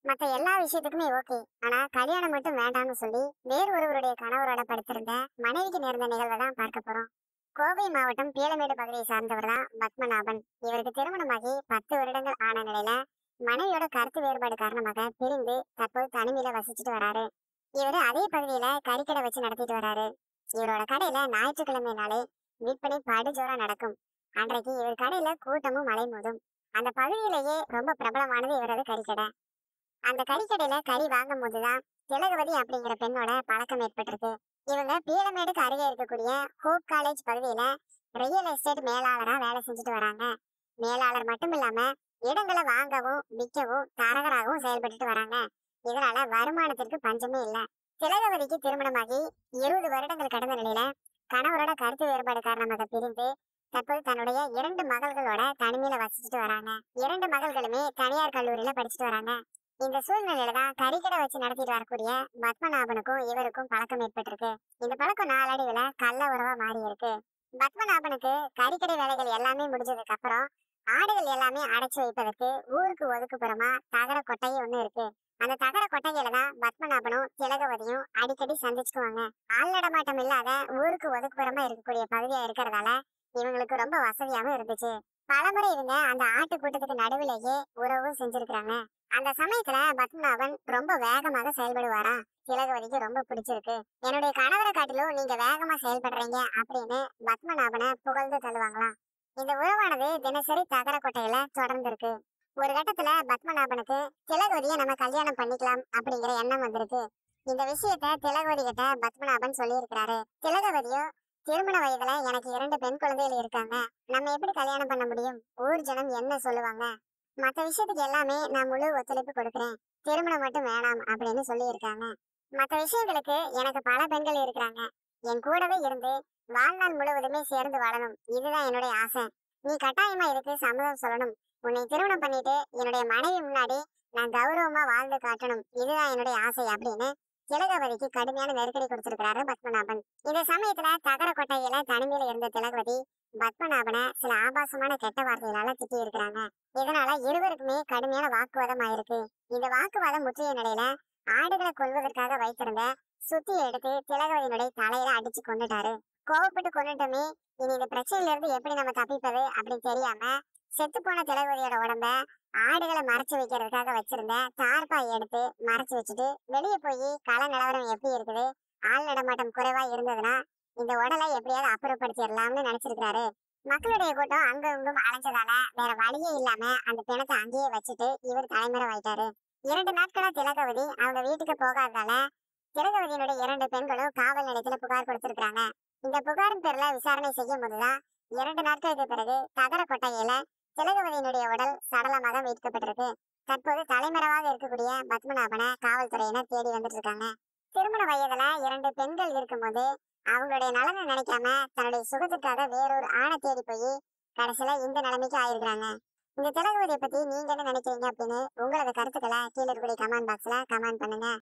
மத்த எல்லா விஷயத்துக்குமே ஓகே ஆனா கல்யாணம் மட்டும் வேண்டாம்னு சொல்லி வேறு ஒருவருடைய கணவரோட படுத்திருந்த மனைவிக்கு நேர்ந்த நிகழ்வை தான் பார்க்க போறோம் கோவை மாவட்டம் பீளமேடு பகுதியை சார்ந்தவர் தான் பத்மநாபன் இவருக்கு திருமணமாகி பத்து வருடங்கள் ஆன நிலையில மனைவியோட கருத்து வேறுபாடு காரணமாக பிரிந்து தற்போது தனிமையில வசிச்சுட்டு வராரு இவரு அதே பகுதியில கறிக்கடை வச்சு நடத்திட்டு வராரு இவரோட கடையில ஞாயிற்றுக்கிழமை நாளே விற்பனை படுஜோரா நடக்கும் அன்றைக்கு இவர் கடையில கூட்டமும் மலை மோதும் அந்த பகுதியிலேயே ரொம்ப பிரபலமானது இவரது கறிக்கடை அந்த கறிக்கடையில கறி வாங்கும் போதுதான் திலகவதி அப்படிங்கிற பெண்ணோட பழக்கம் ஏற்பட்டிருக்கு இவங்க பீளமேடுக்கு அருகே இருக்கக்கூடிய ஹோப் காலேஜ் பகுதியில ரியல் எஸ்டேட் மேலாளரா வேலை செஞ்சுட்டு வராங்க மேலாளர் மட்டும் இல்லாம இடங்களை வாங்கவும் விற்கவும் தரகராகவும் செயல்பட்டுட்டு வராங்க இதனால வருமானத்திற்கு பஞ்சமே இல்ல திலகவதிக்கு திருமணமாகி இருபது வருடங்கள் கடந்த நிலையில கணவரோட கருத்து வேறுபாடு காரணமாக பிரிந்து தற்போது தன்னுடைய இரண்டு மகள்களோட தனிமையில வசிச்சுட்டு வராங்க இரண்டு மகள்களுமே தனியார் கல்லூரியில படிச்சுட்டு வராங்க இந்த சூழ்நிலையில தான் கறிக்கடை வச்சு நடத்திட்டு வரக்கூடிய பத்மநாபனுக்கும் இவருக்கும் பழக்கம் ஏற்பட்டிருக்கு இந்த பழக்கம் நாளடைவுல கள்ள உறவா மாறி இருக்கு பத்மநாபனுக்கு கறிக்கடை வேலைகள் எல்லாமே முடிஞ்சதுக்கு அப்புறம் ஆடுகள் எல்லாமே அடைச்சு வைப்பதற்கு ஊருக்கு ஒதுக்குப்புறமா தகர கொட்டையே ஒண்ணு இருக்கு அந்த தகர கொட்டையில தான் பத்மநாபனும் திலகவதியும் அடிக்கடி சந்திச்சுக்குவாங்க ஆள் நடமாட்டம் இல்லாத ஊருக்கு ஒதுக்குப்புறமா இருக்கக்கூடிய பகுதியா இருக்கிறதால இவங்களுக்கு ரொம்ப வசதியாவும் இருந்துச்சு பலமுறை இவங்க அந்த ஆட்டு கூட்டத்துக்கு நடுவிலேயே உறவும் செஞ்சிருக்கிறாங்க அந்த சமயத்துல பத்மநாபன் ரொம்ப வேகமாக செயல்படுவாரா திலகவதிக்கு ரொம்ப பிடிச்சிருக்கு என்னுடைய கணவரை காட்டிலும் நீங்க வேகமா செயல்படுறீங்க அப்படின்னு பத்மநாபனை புகழ்ந்து தள்ளுவாங்களாம் இந்த உறவானது தினசரி தகர கொட்டையில தொடர்ந்து இருக்கு ஒரு கட்டத்துல பத்மநாபனுக்கு திலகவதியை நம்ம கல்யாணம் பண்ணிக்கலாம் அப்படிங்கிற எண்ணம் வந்திருக்கு இந்த விஷயத்த திலகவதி கிட்ட பத்மநாபன் சொல்லியிருக்கிறாரு திலகவதியோ திருமண வயதுல எனக்கு இரண்டு பெண் குழந்தைகள் இருக்காங்க நம்ம எப்படி கல்யாணம் பண்ண முடியும் ஊர் ஜனம் என்ன சொல்லுவாங்க மத்த விஷயத்துக்கு எல்லாமே நான் முழு ஒத்துழைப்பு கொடுக்கிறேன் திருமணம் மட்டும் வேணாம் அப்படின்னு சொல்லியிருக்காங்க மத்த விஷயங்களுக்கு எனக்கு பல பெண்கள் இருக்கிறாங்க என் கூடவே இருந்து வாழ்நாள் முழுவதுமே சேர்ந்து வாழணும் இதுதான் என்னுடைய ஆசை நீ கட்டாயமா இதுக்கு சம்மதம் சொல்லணும் உன்னை திருமணம் பண்ணிட்டு என்னுடைய மனைவி முன்னாடி நான் கௌரவமா வாழ்ந்து காட்டணும் இதுதான் என்னுடைய ஆசை அப்படின்னு திலகவதிக்கு கடுமையான நெருக்கடி கொடுத்திருக்கிறாரு பத்மநாபன் இந்த சமயத்துல தகர கொட்டையில தனிமையில இருந்த திலகவதி பத்மநாபனை சில ஆபாசமான கெட்ட வார்த்தைகளால திட்டி இருக்கிறாங்க இதனால இருவருக்குமே கடுமையான வாக்குவாதம் ஆயிருக்கு இந்த வாக்குவாதம் முற்றிய நிலையில ஆடுகளை கொல்வதற்காக வைத்திருந்த சுத்தி எடுத்து திலகவதியினுடைய தலையில அடிச்சு கொண்டுட்டாரு கோவப்பட்டு கொண்டுட்டோமே இனி இந்த பிரச்சனையில இருந்து எப்படி நம்ம தப்பிப்பது அப்படின்னு தெரியாம செத்து போன திலகவதியோட உடம்ப ஆடுகளை மறைச்சு வைக்கிறதுக்காக வச்சிருந்த தார்பாய் எடுத்து மறைச்சு வச்சுட்டு வெளியே போய் கள நிலவரம் எப்படி இருக்குது ஆள் நடமாட்டம் குறைவா இருந்ததுன்னா இந்த உடலை எப்படியாவது அப்புறப்படுத்திடலாம்னு நினைச்சிருக்காரு மக்களுடைய கூட்டம் அங்க இங்கும் அலைஞ்சதால வேற வழியே இல்லாம அந்த பிணத்தை அங்கேயே வச்சுட்டு இவர் தலைமுறைவாயிட்டாரு இரண்டு நாட்களா திலகவதி அவங்க வீட்டுக்கு போகாததால திலகவதியினுடைய இரண்டு பெண்களும் காவல் நிலையத்துல புகார் கொடுத்திருக்காங்க இந்த புகாரின் பேர்ல விசாரணை செய்யும் போதுதான் இரண்டு நாட்களுக்கு பிறகு தகர கொட்டையில திலகவதியினுடைய உடல் சடலமாக மீட்கப்பட்டிருக்கு தற்போது தலைமறைவாக இருக்கக்கூடிய பத்மநாபனை காவல்துறையினர் தேடி வந்துட்டு இருக்காங்க திருமண வயதுல இரண்டு பெண்கள் இருக்கும்போது அவங்களுடைய நலனை நினைக்காம தன்னுடைய சுகத்துக்காக வேறொரு ஆணை தேடி போய் கடைசியில இந்த நிலைமைக்கு ஆயிருக்கிறாங்க இந்த திலகவதியை பத்தி நீங்க என்ன நினைக்கிறீங்க அப்படின்னு உங்களோட கருத்துக்களை கீழே இருக்கக்கூடிய கமெண்ட் பாக்ஸ்ல கமெண்ட் பண்ணுங்க